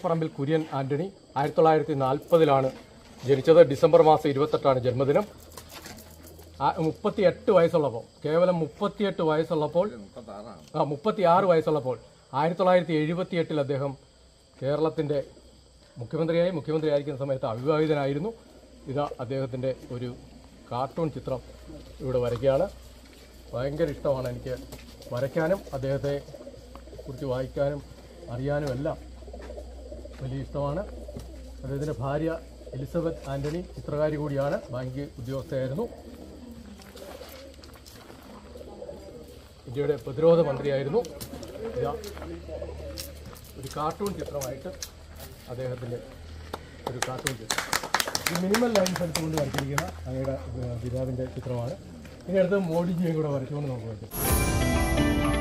പറമ്പിൽ കുര്യൻ ആന്റണി ആയിരത്തി തൊള്ളായിരത്തി നാൽപ്പതിലാണ് ജനിച്ചത് ഡിസംബർ മാസം ഇരുപത്തെട്ടാണ് ജന്മദിനം മുപ്പത്തി എട്ട് വയസ്സുള്ളപ്പോൾ കേവലം മുപ്പത്തിയെട്ട് വയസ്സുള്ളപ്പോൾ ആ മുപ്പത്തി ആറ് വയസ്സുള്ളപ്പോൾ ആയിരത്തി തൊള്ളായിരത്തി എഴുപത്തി എട്ടിൽ അദ്ദേഹം കേരളത്തിൻ്റെ മുഖ്യമന്ത്രിയായി മുഖ്യമന്ത്രിയായിരിക്കുന്ന സമയത്ത് അവിവാഹിതനായിരുന്നു ഇതാ അദ്ദേഹത്തിൻ്റെ ഒരു കാർട്ടൂൺ ചിത്രം ഇവിടെ വരയ്ക്കുകയാണ് ഭയങ്കര ഇഷ്ടമാണ് എനിക്ക് വരയ്ക്കാനും അദ്ദേഹത്തെ കുറിച്ച് വായിക്കാനും അറിയാനും എല്ലാം വലിയ ഇഷ്ടമാണ് അദ്ദേഹത്തിൻ്റെ ഭാര്യ എലിസബത്ത് ആന്റണി ചിത്രകാരി കൂടിയാണ് ബാങ്ക് ഉദ്യോഗസ്ഥയായിരുന്നു ഇന്ത്യയുടെ പ്രതിരോധ മന്ത്രിയായിരുന്നു ഇതാ ഒരു കാർട്ടൂൺ ചിത്രമായിട്ട് അദ്ദേഹത്തിൻ്റെ ഒരു കാർട്ടൂൺ ചിത്രം ഈ മിനിമൽ ലൈൻസ് എടുത്തുകൊണ്ട് വരച്ചിരിക്കുന്ന അങ്ങയുടെ ഏഹ്, പിതാവിൻ്റെ ചിത്രമാണ് ഇനി അടുത്ത് മോഡിജിയും കൂടെ വരച്ചുകൊണ്ട് നമുക്ക് പറ്റും